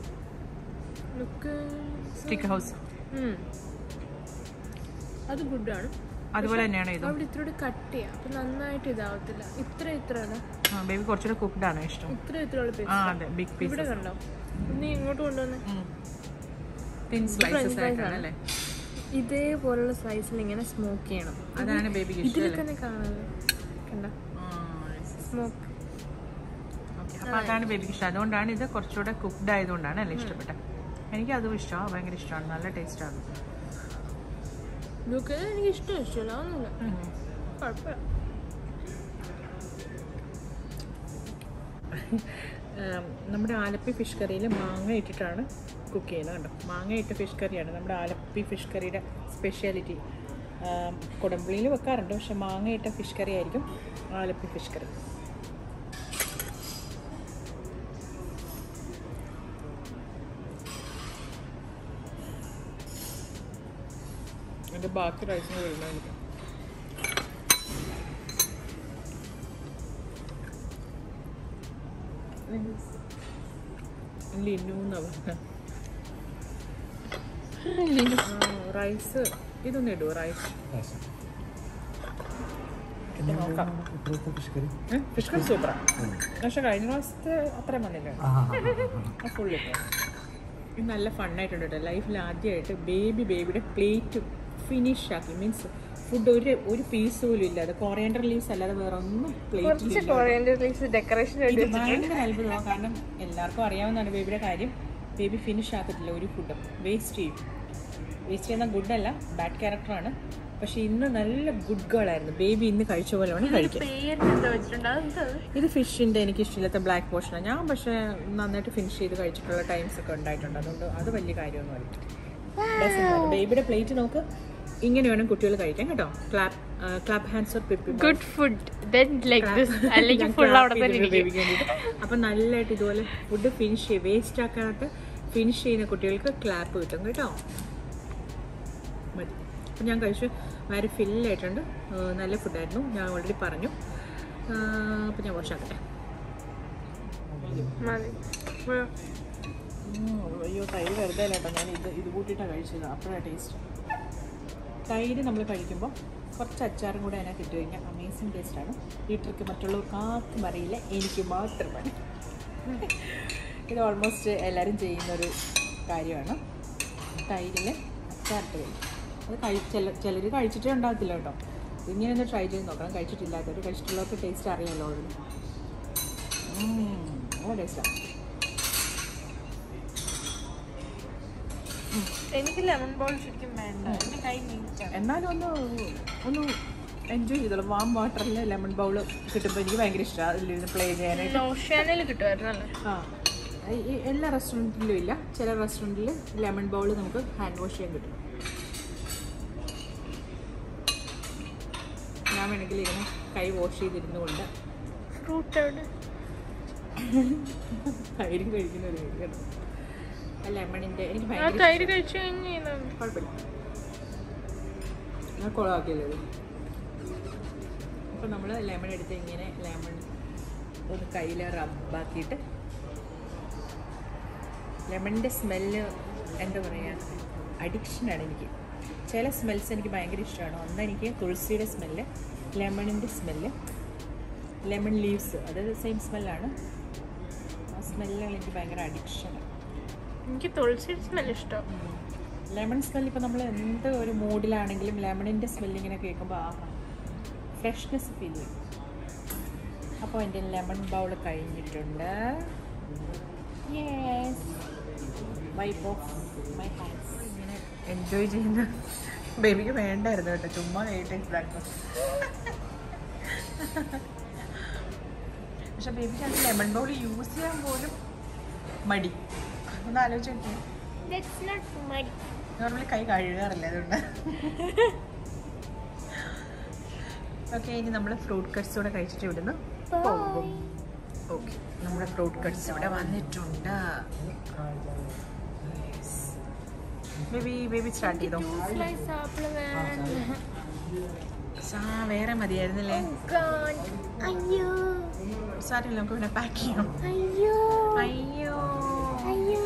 ലുക്ക് സ്റ്റിക്ക് ഹൗസ് അത് ഗുഡാണ് അതുപോലെ തന്നെയാണ് ഇതും അവിടെ ഇത്തിരി കട്ട് ചെയ്യാം അപ്പൊ നന്നായിട്ട് ഇതാവത്തില്ല ഇത്ര ഇത്രയാണ് ബേബി കുറച്ചുകൂടെ കുക്ക്ഡ് ആണ് ഇഷ്ടം ഇത്ര ഇത്രയുള്ള പീസ് ആ അതെ ബിഗ് ഇവിടെ പീസ് കണ്ടോ നീ ഇങ്ങോട്ട് കൊണ്ടുവന്ന് തിൻ സ്ലൈസസ് ആയിട്ടാണ് അല്ലേ ഇതേപോലുള്ള സൈസിൽ ഇങ്ങനെ സ്മോക്ക് ചെയ്യണം അതാണ് ബേബിക്ക് ഇഷ്ടം ഇതിൽ തന്നെ കാണുന്നത് കണ്ടോ സ്മോക്ക് ഓക്കെ അപ്പോൾ അതാണ് ബേബിക്ക് ഇഷ്ടം അതുകൊണ്ടാണ് ഇത് കുറച്ചുകൂടെ കുക്ക്ഡ് ആയതുകൊണ്ടാണ് അല്ലേ ഇഷ്ടപ്പെട്ടത് എനിക്ക് അതും ഇഷ്ടമാണ് ഭയങ്കര ഇഷ്ടമാണ് നല്ല ടേസ്റ്റാണ് ഇതൊക്കെ എനിക്ക് ഇഷ്ടം ഇഷ്ടമല്ല ഒന്നുമില്ല കുഴപ്പമില്ല നമ്മുടെ ആലപ്പി ഫിഷ് കറിയിൽ മാങ്ങ ഇട്ടിട്ടാണ് കുക്ക് ചെയ്യുന്നത് കണ്ടോ മാങ്ങ ഇട്ട ഫിഷ് കറിയാണ് നമ്മുടെ ആലപ്പി ഫിഷ് കറിയുടെ സ്പെഷ്യാലിറ്റി കുടംപുളിയിൽ വെക്കാറുണ്ട് പക്ഷെ മാങ്ങ ഇട്ട ഫിഷ് കറി ആയിരിക്കും ആലപ്പി ഫിഷ് കറി എൻ്റെ ബാക്കി റൈസിന് വരുന്നത് എനിക്ക് ലിനു എന്നാ പറഞ്ഞത് റൈസ് ഇതൊന്നും ഇടുവോ റൈസ് നോക്കാം ഇപ്പോഴത്തെ ഫിഷ് കറി ഫിഷ് കറി സൂപ്പറാണ് പക്ഷെ കഴിഞ്ഞ പ്രാവശ്യത്തെ അത്രയും വന്നില്ല ആ ഫുൾ ഇട്ടു ഇത് നല്ല ഫണ്ണായിട്ടുണ്ട് കേട്ടോ ലൈഫിൽ ആദ്യമായിട്ട് ബേബി ബേബിയുടെ പ്ലേറ്റ് ഫിനിഷ് ആക്കി മീൻസ് ഫുഡ് ഒരു ഒരു പീസ് പോലും ഇല്ലാതെ കൊറിയൻഡർ ലീവ്സ് അല്ലാതെ വേറെ ഒന്നും കുറച്ച് പ്ലേറ്റിൽ കൊറിയൻഡർ ലീവ്സ് ഡെക്കറേഷൻ ഇത് ഭയങ്കര അത്ഭുതമാണ് കാരണം എല്ലാവർക്കും അറിയാവുന്നതാണ് ബേബിയുടെ കാര്യം ബേബി ഫിനിഷ് ആക്കത്തില്ല ഒരു ഫുഡും വേസ്റ്റ് ചെയ്യും വേസ്റ്റ് ചെയ്യുന്ന ഗുഡല്ല ബാഡ് ക്യാരക്ടറാണ് പക്ഷെ ഇന്ന് നല്ല ഗുഡ് ഗേൾ ആയിരുന്നു ബേബി ഇന്ന് കഴിച്ച പോലെ വേണം കഴിക്കാൻ പേരിന് എന്താ വെച്ചിട്ടുണ്ട് അതെന്താ അത്? ഇത് ഫിഷിൻ്റെ എനിക്ക് ഇഷ്ടമില്ലാത്ത ബ്ലാക്ക് പോർഷനാണ് ഞാൻ പക്ഷേ നന്നായിട്ട് ഫിനിഷ് ചെയ്ത് കഴിച്ചിട്ടുള്ള ടൈംസ് ഒക്കെ ഉണ്ടായിട്ടുണ്ട് അതുകൊണ്ട് അത് വലിയ കാര്യമൊന്നുമല്ല ബേബിയുടെ പ്ലേറ്റ് നോക്ക് ഇങ്ങനെ വേണം കുട്ടികൾ കഴിക്കാൻ കേട്ടോ clap clap hands or Pippi good food then like this അല്ലെങ്കിൽ ഫുൾ അവിടെ തന്നെ ഇരിക്കും അപ്പം നല്ലതായിട്ട് ഇതുപോലെ ഫുഡ് ഫിനിഷ് ചെയ്യും വേസ്റ്റ് ആക്കാനായിട്ട് ഫിനിഷ് ചെയ്യുന്ന കുട്ടികൾക്ക് ക്ലാപ്പ് കിട്ടും കേട്ടോ മതി അപ്പം ഞാൻ കഴിച്ചു വയറ് ഫില്ലായിട്ടുണ്ട് നല്ല ഫുഡായിരുന്നു ഞാൻ ഓൾറെഡി പറഞ്ഞു അപ്പം ഞാൻ വാഷാക്കട്ടെ മതി അയ്യോ തൈര് വെറുതെ അല്ല കേട്ടോ ഞാൻ ഇത് ഇത് കൂട്ടിയിട്ടാണ് കഴിച്ചത് അപ്പോഴാണ് ടേസ്റ്റ് തൈര് നമ്മൾ കഴിക്കുമ്പോൾ കുറച്ച് അച്ചാറും കൂടെ അതിനകത്ത് ഇട്ട് കഴിഞ്ഞാൽ അമേസിങ് ടേസ്റ്റാണ് ഈ ട്രിക്ക് മറ്റുള്ളവർക്ക് ആർക്കും അറിയില്ല എനിക്ക് മാത്രമാണ് ഇത് ഓൾമോസ്റ്റ് എല്ലാവരും ചെയ്യുന്നൊരു കാര്യമാണ് തൈരിൽ അച്ചാറിട്ട് കഴിക്കും അത് കഴി ചില ചിലർ കഴിച്ചിട്ടേ ഉണ്ടാകത്തില്ല കേട്ടോ ഇങ്ങനെ ഒന്ന് ട്രൈ ചെയ്ത് നോക്കണം കഴിച്ചിട്ടില്ലാത്തവർ കഴിച്ചിട്ടുള്ളവർക്ക് ടേസ്റ്റ് അറിയാമല്ലോ ഓൾറെഡി നല്ല ടേസ്റ്റാണ് എനിക്ക് ലെമൺ ബോൾ ശരിക്കും വേണ്ട എന്റെ കൈ നീറ്റാണ് എന്നാലും ഒന്ന് ഒന്ന് എൻജോയ് ചെയ്തോളൂ വാം വാട്ടറിൽ ലെമൺ ബൗൾ കിട്ടുമ്പോൾ എനിക്ക് ഭയങ്കര ഇഷ്ടമാണ് അതിലിരുന്ന് പ്ലേ ചെയ്യാനായിട്ട് ഓഷ്യാനിൽ കിട്ടുമായിരുന്നല്ലോ ആ ഈ- ഈ എല്ലാ റെസ്റ്റോറൻറ്റിലും ഇല്ല ചില റെസ്റ്റോറൻറ്റിൽ ലെമൺ ബൗൾ നമുക്ക് ഹാൻഡ് വാഷ് ചെയ്യാൻ കിട്ടും ഞാൻ വേണമെങ്കിൽ ഇങ്ങനെ കൈ വാഷ് ചെയ്തിരുന്നു കൊണ്ട് ഫ്രൂട്ട് എവിടെ തൈരും കഴിക്കുന്ന ഒരു വീഡിയോ ആ ലെമണിൻ്റെ എനിക്ക് ആ ഭയങ്കര തൈര് കഴിച്ചു കഴിഞ്ഞ് കുഴപ്പമില്ല ഞാൻ കുളമാക്കിയല്ലോ ഇത് അപ്പോൾ നമ്മൾ ലെമൺ എടുത്ത് ഇങ്ങനെ ലെമൺ ഒന്ന് കയ്യിൽ റബ്ബാക്കിയിട്ട് ലെമണിൻ്റെ സ്മെല്ല് എന്താ പറയുക അഡിക്ഷനാണ് എനിക്ക് ചില സ്മെൽസ് എനിക്ക് ഭയങ്കര ഇഷ്ടമാണ് ഒന്ന് എനിക്ക് തുളസിയുടെ സ്മെല്ല് ലെമണിൻ്റെ സ്മെല്ല് ലെമൺ ലീവ്സ് അത് സെയിം സ്മെല്ലാണ് ആ സ്മെല്ലുകൾ എനിക്ക് ഭയങ്കര അഡിക്ഷനാണ് എനിക്ക് തുളസി സ്മെൽ ഇഷ്ടം ലെമൺ സ്മെൽ ഇപ്പോൾ നമ്മൾ എന്ത് ഒരു മൂഡിലാണെങ്കിലും ലെമണിൻ്റെ സ്മെൽ ഇങ്ങനെ കേൾക്കുമ്പോൾ ആ ഫ്രഷ്നെസ് ഫീൽ ചെയ്യും അപ്പോൾ എൻ്റെ ലെമൺ ബൗൾ കഴിഞ്ഞിട്ടുണ്ട് yes wipe off my hands ഇങ്ങനെ എൻജോയ് ചെയ്യുന്ന ബേബിക്ക് വേണ്ടായിരുന്നു കേട്ടോ ചുമ്മാ കഴിയിട്ടാണ് പക്ഷെ ബേബിക്ക് അത് ലെമൺ ബൗൾ യൂസ് ചെയ്യാൻ പോലും മടി ഒന്ന് ആലോചിച്ച് നോക്കിയേ നോർമലി കൈ കഴുകാറില്ല അതുകൊണ്ട് ഓക്കെ ഇനി നമ്മൾ ഫ്രൂട്ട് കട്ട്സ് കൂടെ കഴിച്ചിട്ട് ഇവിടുന്ന് പോകും ഓക്കെ നമ്മുടെ ഫ്രൂട്ട് കട്ട്സ് ഇവിടെ വന്നിട്ടുണ്ട് ബേബി ബേബി സ്റ്റാർട്ട് ചെയ്തോ സ്ലൈസ് ആപ്പിൾ വേണ്ട സാ വേറെ മതിയായിരുന്നല്ലേ അയ്യോ സാറില്ല നമുക്ക് പിന്നെ പാക്ക് ചെയ്യാം അയ്യോ അയ്യോ അയ്യോ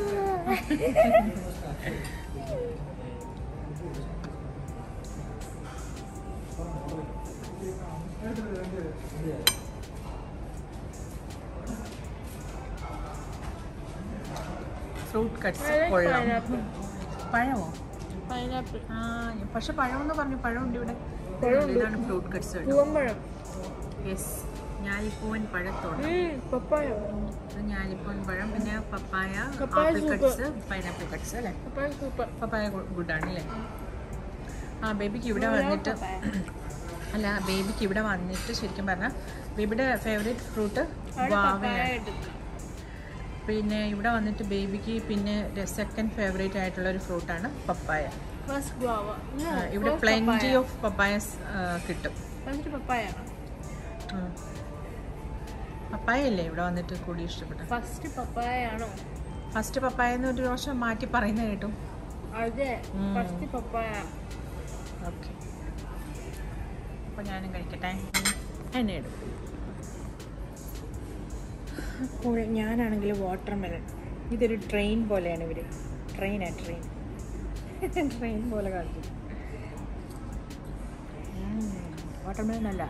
ഫ്രൂട്ട് കട്ട്സ് I like കൊള്ളാം pineapple. പഴമോ പൈനാപ്പിൾ ആ പക്ഷെ പഴമെന്ന് പറഞ്ഞു പഴമുണ്ട് ഇവിടെ പഴമുണ്ട്. ഇതാണ് ഫ്രൂട്ട് കട്ട്സ് പൂവമ്പഴം യെസ് ഞാലിപ്പൂവൻ പഴത്തോട് പപ്പായ ഇത് ഞാലിപ്പൂവൻ പഴം പിന്നെ പപ്പായ പപ്പായ apple super. Cuts pineapple cuts അല്ലേ പപ്പായ സൂപ്പർ പപ്പായ ഗുഡാണ് അല്ലേ ആ ബേബിക്ക് ഇവിടെ വന്നിട്ട് അല്ല ബേബിക്ക് ഇവിടെ വന്നിട്ട് ശരിക്കും പറഞ്ഞാൽ ബേബിയുടെ ഫേവറേറ്റ് ഫ്രൂട്ട് ഗുവാവയാണ് പിന്നെ ഇവിടെ വന്നിട്ട് ബേബിക്ക് പിന്നെ സെക്കൻഡ് ഫേവറേറ്റ് ആയിട്ടുള്ള ഒരു ഫ്രൂട്ടാണ് പപ്പായ ഫസ്റ്റ് ഗുവാവ ആ, ഇവിടെ പ്ലെൻറ്റി ഓഫ് പപ്പായസ് കിട്ടും ഫസ്റ്റ് പപ്പായ ഉം. പപ്പായല്ലേ ഇവിടെ വന്നിട്ട് കൂടി ഇഷ്ടപ്പെട്ടത് ഫസ്റ്റ് പപ്പായ ആണോ ഫസ്റ്റ് പപ്പായ എന്ന് ഒരു പ്രാവശ്യം മാറ്റി പറയുന്നത് കേട്ടു അതെ ഉം. ഫസ്റ്റ് പപ്പായ ഓക്കെ അപ്പോൾ ഞാനും കഴിക്കട്ടെ എന്നെ ഇടും അപ്പോൾ ഞാനാണെങ്കിൽ വാട്ടർ മെലൺ ഇതൊരു ട്രെയിൻ പോലെയാണ് ഇവർ ട്രെയിനാ ട്രെയിൻ ട്രെയിൻ പോലെ കാണിച്ചു വാട്ടർ മെലൺ നല്ല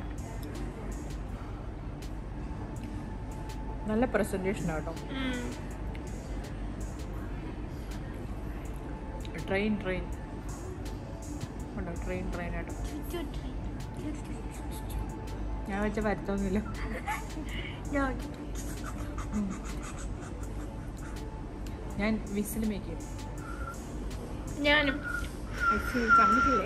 നല്ല പ്രസൻറ്റേഷൻ ആട്ടോ ട്രെയിൻ ട്രെയിൻ ഉണ്ടോ ട്രെയിൻ ട്രെയിൻ ആട്ടോ ഞാൻ വെച്ച വരുത്തൊന്നുമില്ല ഉം. ഞാൻ വിസിൽ മേക്ക് ചെയ്യും ഞാനും കമ്മിട്ടില്ലേ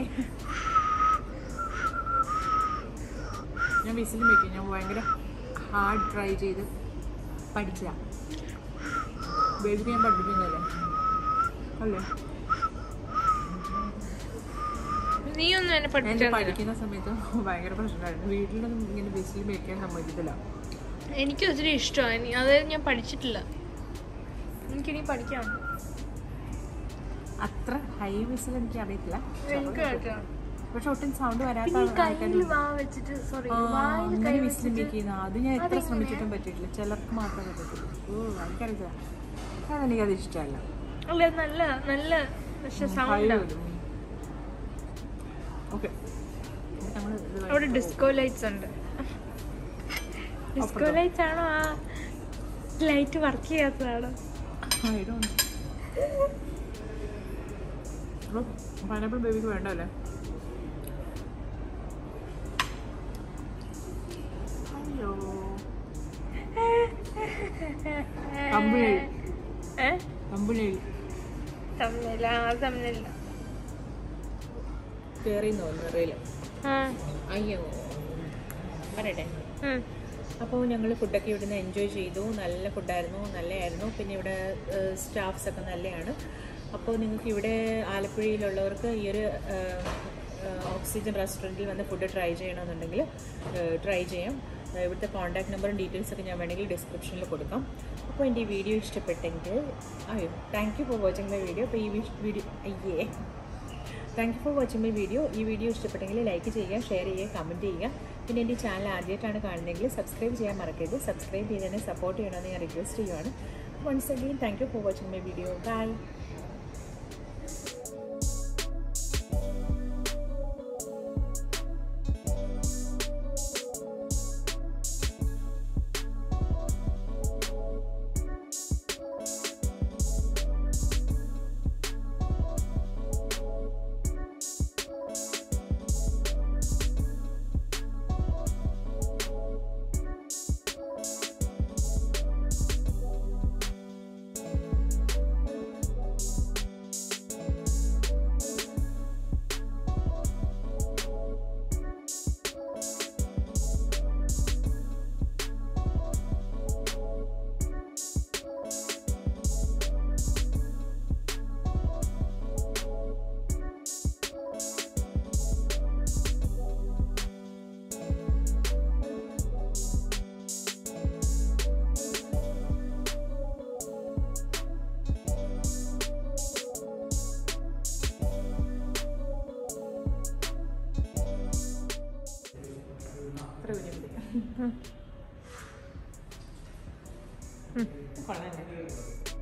ഞാൻ വിസിൽ മേക്ക് ചെയ്യും ഞാൻ ഭയങ്കര ഹാർഡ് ട്രൈ ചെയ്ത് പഠിച്ചതാ ബേബിക്ക് ഞാൻ പഠിപ്പിക്കുന്നല്ലേ അല്ലേ നീ ഒന്നും എന്നെ ഞാൻ പഠിപ്പിച്ചു പഠിക്കുന്ന സമയത്ത് ഭയങ്കര പ്രശ്നമായിരുന്നു വീട്ടിലൊന്നും ഇങ്ങനെ വിസിൽ മേക്ക് ചെയ്യാൻ സമ്മതിക്കത്തില്ല എനിക്ക് ഒത്തിരി ഇഷ്ടമാണ് അതായത് ഞാൻ പഠിച്ചിട്ടില്ല എനിക്കിനി പഠിക്കാം അത്ര ഹൈ വിസിൽ എനിക്ക് അറിയത്തില്ല എനിക്ക് കേട്ടോ പക്ഷെ ഒട്ടും സൗണ്ട് വരാത്ത പിന്നെ ഈ കയ്യിൽ ആൾക്കാരുണ്ട്. വാ വെച്ചിട്ട് സോറി ആ, വായിൽ കൈ അങ്ങനെ വിസിൽ വെച്ചിട്ട് മേക്ക് ചെയ്യുന്ന അത് ഞാൻ എത്ര അതെങ്ങനെ? ശ്രമിച്ചിട്ടും പറ്റിയിട്ടില്ല ചിലർക്ക് മാത്രമേ പറ്റത്തുള്ളൂ ഓ എനിക്കറിയില്ല അതെനിക്കത് ഇഷ്ടമല്ല അല്ല നല്ല നല്ല പക്ഷെ സൗണ്ട് ഓക്കെ അവിടെ ഡിസ്കോ ലൈറ്റ്സ് ഉണ്ട് ഡിസ്കോ ലൈറ്റ്സ് ആണോ ആ ലൈറ്റ് വർക്ക് ചെയ്യാത്തതാണോ പൈനാപ്പിൾ ബേബിക്ക് വേണ്ടല്ലേ അയ്യോ കമ്പിളി ഏ കമ്പിളി തമ്മില്ല ആ തമ്മില്ല കയറി തോന്നുന്നു റീല് ആ അയ്യോ പറയട്ടെ ഉം. അപ്പോൾ ഞങ്ങൾ ഫുഡൊക്കെ ഇവിടുന്ന് എൻജോയ് ചെയ്തു നല്ല ഫുഡായിരുന്നു നല്ലതായിരുന്നു പിന്നെ ഇവിടെ സ്റ്റാഫ്സ് ഒക്കെ നല്ലതാണ് അപ്പോൾ നിങ്ങൾക്ക് ഇവിടെ ആലപ്പുഴയിലുള്ളവർക്ക് ഈ ഒരു ഓക്സിജൻ റെസ്റ്റോറൻറ്റിൽ വന്ന് ഫുഡ് ട്രൈ ചെയ്യണമെന്നുണ്ടെങ്കിൽ ട്രൈ ചെയ്യാം ഏഹ് ഇവിടുത്തെ കോൺടാക്ട് നമ്പറും ഡീറ്റെയിൽസ് ഒക്കെ ഞാൻ വേണമെങ്കിൽ ഡിസ്ക്രിപ്ഷനിൽ കൊടുക്കാം അപ്പോൾ എൻ്റെ ഈ വീഡിയോ ഇഷ്ടപ്പെട്ടെങ്കിൽ അയ്യോ thank you for watching my video അപ്പോൾ ഈ വീഡിയോ അയ്യേ thank you for watching my video ഈ വീഡിയോ ഇഷ്ടപ്പെട്ടെങ്കിൽ ലൈക്ക് ചെയ്യുക ഷെയർ ചെയ്യുക കമൻറ്റ് ചെയ്യുക പിന്നെ എൻ്റെ ഈ ചാനൽ ആദ്യമായിട്ടാണ് കാണുന്നതെങ്കിൽ സബ്സ്ക്രൈബ് ചെയ്യാൻ മറക്കരുത് സബ്സ്ക്രൈബ് ചെയ്ത് തന്നെ സപ്പോർട്ട് ചെയ്യണമെന്ന് ഞാൻ റിക്വസ്റ്റ് ചെയ്യുവാണ് once again thank you for watching my video bye അത്ര വലിയ കൊള്ളാം